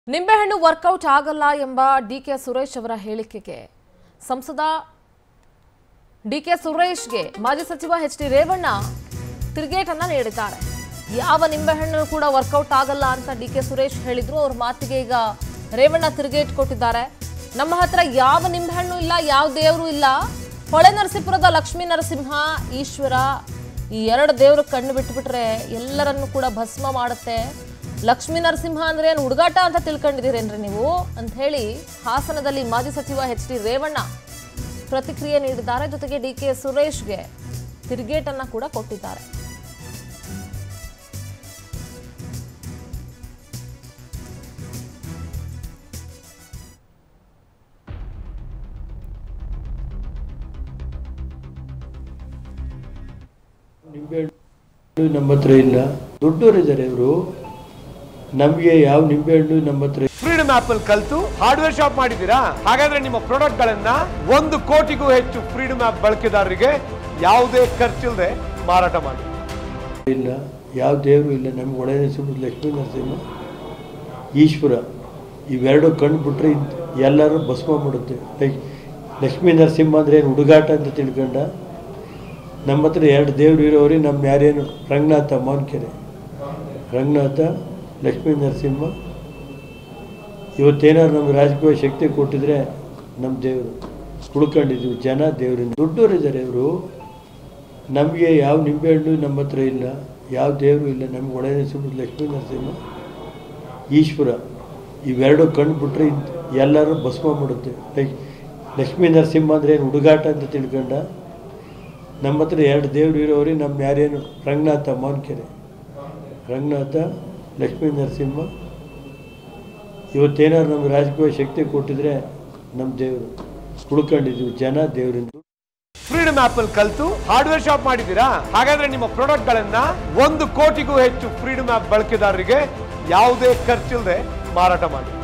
ನಿಂಬೆಹಣ್ಣು ವರ್ಕೌಟ್ ಆಗಲ್ಲ ಎಂಬ ಡಿ ಕೆ ಸುರೇಶ್ ಅವರ ಹೇಳಿಕೆಗೆ ಸಂಸದ ಡಿ ಕೆ ಸುರೇಶ್ಗೆ ಮಾಜಿ ಸಚಿವ ಎಚ್ ಡಿ ರೇವಣ್ಣ ತಿರುಗೇಟನ್ನ ನೀಡಿದ್ದಾರೆ ಯಾವ ನಿಂಬೆಹಣ್ಣು ಕೂಡ ವರ್ಕೌಟ್ ಆಗಲ್ಲ ಅಂತ ಡಿ ಕೆ ಸುರೇಶ್ ಹೇಳಿದ್ರು ಅವ್ರ ಮಾತಿಗೆ ಈಗ ರೇವಣ್ಣ ತಿರುಗೇಟ್ ಕೊಟ್ಟಿದ್ದಾರೆ ನಮ್ಮ ಹತ್ರ ಯಾವ ನಿಂಬೆಹಣ್ಣು ಇಲ್ಲ ಯಾವ ದೇವರು ಇಲ್ಲ ಹೊಳೆ ನರಸೀಪುರದ ಲಕ್ಷ್ಮೀ ನರಸಿಂಹ ಈಶ್ವರ ಈ ಎರಡು ದೇವರು ಕಣ್ಣು ಬಿಟ್ಬಿಟ್ರೆ ಎಲ್ಲರನ್ನು ಕೂಡ ಭಸ್ಮ ಮಾಡುತ್ತೆ ಲಕ್ಷ್ಮೀ ನರಸಿಂಹ ಅಂದ್ರೆ ಏನು ಹುಡುಗಾಟ ಅಂತ ತಿಳ್ಕೊಂಡಿದ್ದೀರೇನ್ರಿ ನೀವು ಅಂತ ಹೇಳಿ ಹಾಸನದಲ್ಲಿ ಮಾಜಿ ಸಚಿವ ಎಚ್ ಡಿ ರೇವಣ್ಣ ಪ್ರತಿಕ್ರಿಯೆ ನೀಡಿದ್ದಾರೆ ಜೊತೆಗೆ ಡಿ ಕೆ ಸುರೇಶ್ಗೆ ತಿರುಗೇಟನ್ನ ಕೂಡ ಕೊಟ್ಟಿದ್ದಾರೆ ನಿಂಬೆಹಣ್ಣು ನಮ್ಮ ಹತ್ರ ಇಲ್ಲ ದೊಡ್ಡವರಿದ್ದಾರೆ ಇವರು ನಮಗೆ ಯಾವ ನಿಂಬೆಹಣ್ಣು ನಮ್ಮ ಹತ್ರ ಫ್ರೀಡಮ್ ಆಪ್ ಅಲ್ಲಿ ಕಲ್ತು ಹಾರ್ಡ್ವೇರ್ ಶಾಪ್ ಮಾಡಿದ್ದೀರಾ ಹಾಗಾದ್ರೆ ನಿಮ್ಮ ಪ್ರಾಡಕ್ಟ್ ಗಳನ್ನ ಒಂದು ಕೋಟಿಗೂ ಹೆಚ್ಚು ಫ್ರೀಡಮ್ ಆಪ್ ಬಳಕೆದಾರರಿಗೆ ಯಾವುದೇ ಖರ್ಚಿಲ್ಲದೆ ಮಾರಾಟ ಮಾಡಿ ಇಲ್ಲ ಯಾವ ದೇವರು ಇಲ್ಲ ನಮ್ಗೆ ಒಳ್ಳೆ ನರಸಿಂಹ ಲಕ್ಷ್ಮೀ ನರಸಿಂಹ ಈಶ್ವರ ಇವೆರಡು ಕಣ್ಣು ಬಿಟ್ರೆ ಇದ್- ಎಲ್ಲರೂ ಭಸ್ಮ ಮಾಡುತ್ತೆ ಲಕ್- ಲಕ್ಷ್ಮೀ ನರಸಿಂಹ ಅಂದರೆ ಏನು ಹುಡುಗಾಟ ಅಂತ ತಿಳ್ಕೊಂಡ ನಮ್ಮ ಹತ್ರ ಎರಡು ದೇವರು ಇರೋರಿಗೆ ನಮ್ಮ ಯಾರೇನು ರಂಗನಾಥ ಮಾನ್ಕೆರೆ ರಂಗನಾಥ ಲಕ್ಷ್ಮೀ ನರಸಿಂಹ ಇವತ್ತೇನಾದ್ರು ನಮ್ಗೆ ರಾಜಕೀಯ ಶಕ್ತಿ ಕೊಟ್ಟಿದ್ರೆ ನಮ್ಮ ದೇವರು ಉಳ್ಕೊಂಡಿದ್ದೀವಿ ಜನ ದೇವರಿಂದ ದೊಡ್ಡವರಿದ್ದಾರೆ ಇವರು ನಮಗೆ ಯಾವ ನಿಂಬೆಹಣ್ಣು ನಮ್ಮ ಹತ್ರ ಇಲ್ಲ ಯಾವ ದೇವರು ಇಲ್ಲ ನಮ್ಗೆ ಒಳ್ಳೆ ನರಸಿಂಹ ಲಕ್ಷ್ಮೀ ನರಸಿಂಹ ಈಶ್ವರ ಇವೆರಡು ಕಣ್ಣು ಬಿಟ್ರೆ ಇದ್- ಎಲ್ಲರೂ ಭಸ್ಮ ಮಾಡುತ್ತೆ ಲಕ್- ಲಕ್ಷ್ಮೀ ನರಸಿಂಹ ಅಂದರೆ ಏನು ಹುಡುಗಾಟ ಅಂತ ತಿಳ್ಕೊಂಡ ನಮ್ಮ ಹತ್ರ ಎರಡು ದೇವರು ಇರೋರಿಗೆ ನಮ್ಮ ಯಾರೇನು ರಂಗನಾಥ ಮಾನ್ಕೆರೆ ರಂಗನಾಥ ಲಕ್ಷ್ಮೀ ನರಸಿಂಹ ಇವತ್ತೇನಾದ್ರು ನಮ್ಗೆ ರಾಜಕೀಯ ಶಕ್ತಿ ಕೊಟ್ಟಿದ್ರೆ ನಮ್ಮ ದೇವರು ಉಳ್ಕೊಂಡಿದ್ದೀವಿ ಜನ ದೇವರಿಂದ ಫ್ರೀಡಮ್ ಆಪ್ ಅಲ್ಲಿ ಕಲ್ತು ಹಾರ್ಡ್ವೇರ್ ಶಾಪ್ ಮಾಡಿದ್ದೀರಾ ಹಾಗಾದ್ರೆ ನಿಮ್ಮ ಪ್ರಾಡಕ್ಟ್ ಗಳನ್ನ ಒಂದು ಕೋಟಿಗೂ ಹೆಚ್ಚು ಫ್ರೀಡಮ್ ಆಪ್ ಬಳಕೆದಾರರಿಗೆ ಯಾವುದೇ ಖರ್ಚಿಲ್ಲದೆ ಮಾರಾಟ ಮಾಡಿ